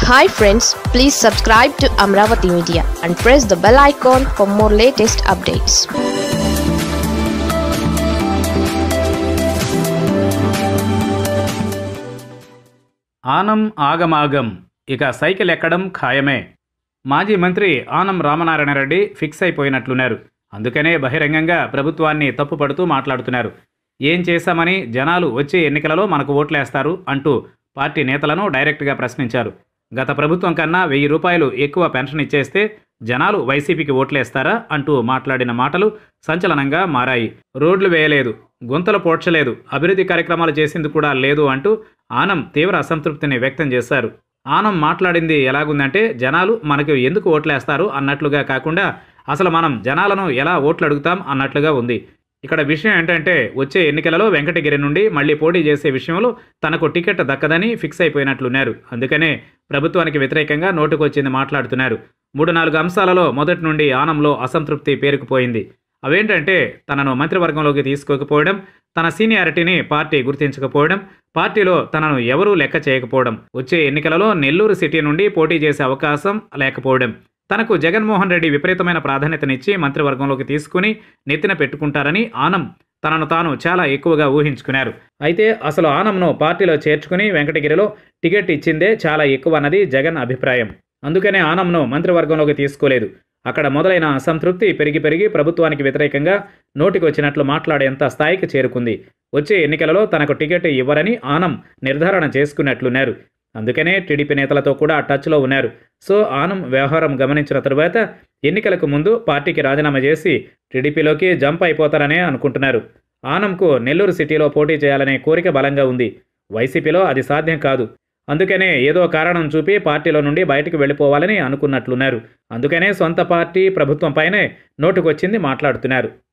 hi friends please subscribe to Amaravati media and press the bell icon for more latest updates Anam ఆగమాగం ఇక cycle ఎక్కడం ఖాయమే మాజీ మంత్రి ఆనం రామనారాయణ రెడ్డి ఫిక్స్ అయిపోయినట్లున్నారు అందుకనే బహిరంగంగా ప్రభుత్వాన్ని తప్పుపడుతూ మాట్లాడుతున్నారు ఏం చేశామని జనాలు వచ్చే ఎన్నికలలో మనకు ఓట్లేస్తారు అంటూ పార్టీ నేతలను డైరెక్ట్గా ప్రశ్నించారు గత ప్రభుత్వం కన్నా వెయ్యి రూపాయలు ఎక్కువ పెన్షన్ ఇచ్చేస్తే జనాలు వైసీపీకి ఓట్లేస్తారా అంటూ మాట్లాడిన మాటలు సంచలనంగా మారాయి రోడ్లు వేయలేదు గుంతలు పోడ్చలేదు అభివృద్ధి కార్యక్రమాలు చేసింది కూడా లేదు అంటూ ఆనం తీవ్ర అసంతృప్తిని వ్యక్తం చేశారు ఆనం మాట్లాడింది ఎలాగుందంటే జనాలు మనకు ఎందుకు ఓట్లేస్తారు అన్నట్లుగా కాకుండా అసలు మనం జనాలను ఎలా ఓట్లు అడుగుతాం అన్నట్లుగా ఉంది ఇక్కడ విషయం ఏంటంటే వచ్చే ఎన్నికలలో వెంకటగిరి నుండి మళ్ళీ పోటీ చేసే విషయంలో తనకు టికెట్ దక్కదని ఫిక్స్ అయిపోయినట్లున్నారు అందుకనే ప్రభుత్వానికి వ్యతిరేకంగా నోటుకొచ్చింది మాట్లాడుతున్నారు మూడు నాలుగు అంశాలలో మొదటి నుండి ఆనంలో అసంతృప్తి పేరుకుపోయింది అవేంటంటే తనను మంత్రివర్గంలోకి తీసుకోకపోవడం తన సీనియారిటీని పార్టీ గుర్తించకపోవడం పార్టీలో తనను ఎవరూ లెక్క చేయకపోవడం వచ్చే ఎన్నికలలో నెల్లూరు సిటీ నుండి పోటీ చేసే అవకాశం లేకపోవడం తనకు జగన్మోహన్ రెడ్డి విపరీతమైన ప్రాధాన్యతనిచ్చి మంత్రివర్గంలోకి తీసుకుని నెత్తిన పెట్టుకుంటారని ఆనం తనను తాను చాలా ఎక్కువగా ఊహించుకున్నారు అయితే అసలు ఆనంను పార్టీలో చేర్చుకుని వెంకటగిరిలో టికెట్ ఇచ్చిందే చాలా ఎక్కువ అన్నది జగన్ అభిప్రాయం అందుకనే ఆనంను మంత్రివర్గంలోకి తీసుకోలేదు అక్కడ మొదలైన అసంతృప్తి పెరిగి పెరిగి ప్రభుత్వానికి వ్యతిరేకంగా నోటికొచ్చినట్లు మాట్లాడేంత స్థాయికి చేరుకుంది వచ్చే ఎన్నికలలో తనకు టికెట్ ఇవ్వరని ఆనం నిర్ధారణ చేసుకున్నట్లున్నారు అందుకనే టీడీపీ నేతలతో కూడా టచ్లో ఉన్నారు సో ఆనం వ్యవహారం గమనించిన తరువాత ఎన్నికలకు ముందు పార్టీకి రాజీనామా చేసి టీడీపీలోకి జంప్ అయిపోతారనే అనుకుంటున్నారు ఆనంకు నెల్లూరు సిటీలో పోటీ చేయాలనే కోరిక బలంగా ఉంది వైసీపీలో అది సాధ్యం కాదు అందుకనే ఏదో కారణం చూపి పార్టీలో నుండి బయటకు వెళ్ళిపోవాలని అనుకున్నట్లున్నారు అందుకనే సొంత పార్టీ ప్రభుత్వంపైనే నోటుకొచ్చింది మాట్లాడుతున్నారు